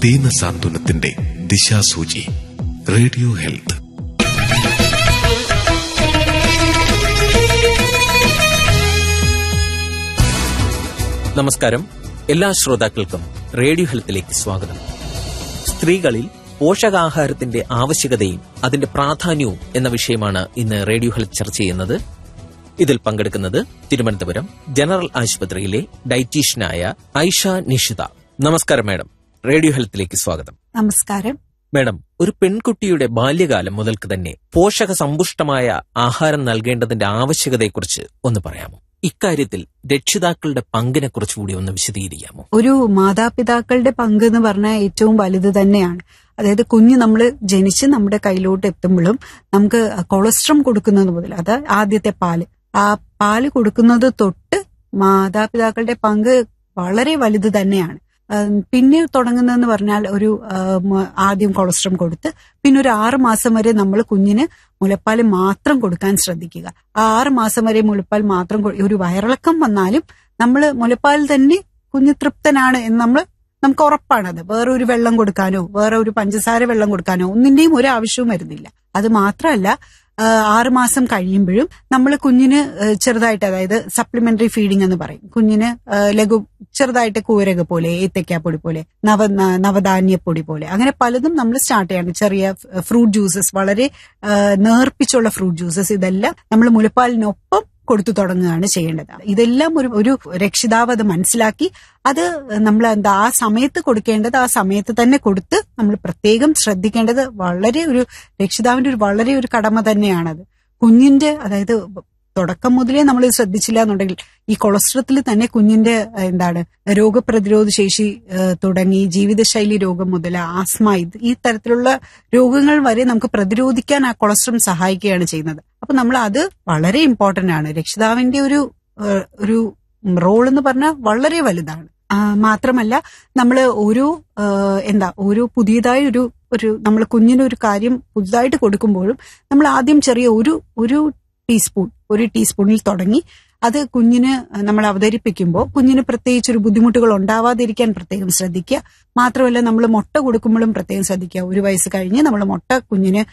ദീന സാന്ത്വനത്തിന്റെ ദിശാസൂചി radio health നമസ്കാരം എല്ലാ ശ്രോതാക്കൾക്കും റേഡിയോ ഹെൽത്തിലേക്ക് സ്വാഗതം സ്ത്രീകളിൽ പോഷകാഹാരത്തിന്റെ ആവശ്യകതയും അതിന്റെ പ്രാധാന്യവും എന്ന വിഷയമാണ് ഇന്ന് റേഡിയോ ഹെൽത്ത് ചർച്ച ചെയ്യുന്നത് ഇതിൽ പങ്കെടുക്കുന്നത് തിരുവനന്തപുരം ജനറൽ ആശുപത്രിയിലെ ഡയറ്റീഷ്യനായ ഐഷ നിഷിത നമസ്കാരം മാഡം റേഡിയോ ഹെൽത്തിലേക്ക് സ്വാഗതം നമസ്കാരം മാഡം ഒരു പെൺകുട്ടിയുടെ ബാല്യകാലം മുതൽക്ക് തന്നെ പോഷക സമ്പുഷ്ടമായ ആഹാരം നൽകേണ്ടതിന്റെ ആവശ്യകതയെക്കുറിച്ച് ഒന്ന് പറയാമോ ഇക്കാര്യത്തിൽ രക്ഷിതാക്കളുടെ പങ്കിനെ കുറിച്ചുകൂടി ഒന്ന് വിശദീകരിക്കാമോ ഒരു മാതാപിതാക്കളുടെ പങ്ക് എന്ന് പറഞ്ഞാൽ ഏറ്റവും വലുത് തന്നെയാണ് അതായത് കുഞ്ഞ് നമ്മൾ ജനിച്ച് നമ്മുടെ കയ്യിലോട്ട് എത്തുമ്പോഴും നമുക്ക് കൊളസ്ട്രം കൊടുക്കുന്നത് മുതൽ അത് ആദ്യത്തെ പാല് ആ പാല് കൊടുക്കുന്നത് തൊട്ട് മാതാപിതാക്കളുടെ പങ്ക് വളരെ വലുത് തന്നെയാണ് ഉം, പിന്നെ തുടങ്ങുന്നതെന്ന് പറഞ്ഞാൽ ഒരു ഉം, ആദ്യം കൊളസ്ട്രം കൊടുത്ത് പിന്നെ ഒരു ആറ് മാസം വരെ നമ്മൾ കുഞ്ഞിന് മുലപ്പാൽ മാത്രം കൊടുക്കാൻ ശ്രദ്ധിക്കുക ആ ആറ് മാസം വരെ മുലപ്പാൽ മാത്രം കൊ- ഒരു വയറിളക്കം വന്നാലും നമ്മൾ മുലപ്പാൽ തന്നെ കുഞ്ഞ് തൃപ്തനാണ് എന്ന് നമ്മൾ നമുക്ക് ഉറപ്പാണത് വേറെ ഒരു വെള്ളം കൊടുക്കാനോ വേറെ ഒരു പഞ്ചസാര വെള്ളം കൊടുക്കാനോ ഒന്നിന്റെയും ഒരു ആവശ്യവും വരുന്നില്ല അത് മാത്രമല്ല ആ, ആറ് മാസം കഴിയുമ്പോഴും നമ്മൾ കുഞ്ഞിന് ആ, ചെറുതായിട്ട് അതായത് സപ്ലിമെന്ററി ഫീഡിംഗ് എന്ന് പറയും കുഞ്ഞിന് ആ, ലഘു ചെറുതായിട്ട് കൂരക പോലെ ഏത്തക്കാപ്പൊടി പോലെ നവ ന- നവധാന്യപ്പൊടി പോലെ അങ്ങനെ പലതും നമ്മൾ സ്റ്റാർട്ട് ചെയ്യണം ചെറിയ ഫ്രൂട്ട് ജ്യൂസസ് വളരെ ആ, നേർപ്പിച്ചുള്ള ഫ്രൂട്ട് ജ്യൂസസ് ഇതെല്ലാം നമ്മൾ മുലപ്പാലിനൊപ്പം കൊടുത്തു തുടങ്ങുകയാണ് ചെയ്യേണ്ടത് ഇതെല്ലാം ഒരു ഒരു രക്ഷിതാവ് അത് മനസ്സിലാക്കി അത് നമ്മൾ എന്താ ആ സമയത്ത് കൊടുക്കേണ്ടത് ആ സമയത്ത് തന്നെ കൊടുത്ത് നമ്മൾ പ്രത്യേകം ശ്രദ്ധിക്കേണ്ടത് വളരെ ഒരു രക്ഷിതാവിന്റെ ഒരു വളരെ ഒരു കടമ തന്നെയാണത് കുഞ്ഞിന്റെ അതായത് തുടക്കം മുതലേ നമ്മൾ ഇത് ശ്രദ്ധിച്ചില്ല എന്നുണ്ടെങ്കിൽ ഈ കൊളസ്ട്രത്തിൽ തന്നെ കുഞ്ഞിന്റെ ഏഹ്, എന്താണ് രോഗപ്രതിരോധ ശേഷി ഏഹ്, തുടങ്ങി ജീവിതശൈലി രോഗം മുതൽ ആസ്മ ഇത് ഈ തരത്തിലുള്ള രോഗങ്ങൾ വരെ നമുക്ക് പ്രതിരോധിക്കാൻ ആ കൊളസ്ട്രം സഹായിക്കുകയാണ് ചെയ്യുന്നത് അപ്പൊ നമ്മൾ അത് വളരെ ഇമ്പോർട്ടന്റ് ആണ് രക്ഷിതാവിന്റെ ഒരു ഏഹ്, ഒരു റോൾ എന്ന് പറഞ്ഞാൽ വളരെ വലുതാണ് ആ, മാത്രമല്ല നമ്മൾ ഓരോ ഏഹ്, എന്താ ഓരോ പുതിയതായി ഒരു ഒരു നമ്മൾ കുഞ്ഞിന് ഒരു കാര്യം പുതുതായിട്ട് കൊടുക്കുമ്പോഴും നമ്മൾ ആദ്യം ചെറിയ ഒരു ഒരു ടീസ്പൂൺ ഒരു ടീസ്പൂണിൽ തുടങ്ങി അത് കുഞ്ഞിന് നമ്മൾ അവതരിപ്പിക്കുമ്പോൾ കുഞ്ഞിന് പ്രത്യേകിച്ച് ഒരു ബുദ്ധിമുട്ടുകൾ ഉണ്ടാവാതിരിക്കാൻ പ്രത്യേകം ശ്രദ്ധിക്കുക മാത്രമല്ല നമ്മൾ മുട്ട കൊടുക്കുമ്പോഴും പ്രത്യേകം ശ്രദ്ധിക്കുക ഒരു വയസ്സ് കഴിഞ്ഞ് നമ്മൾ മുട്ട കുഞ്ഞിന്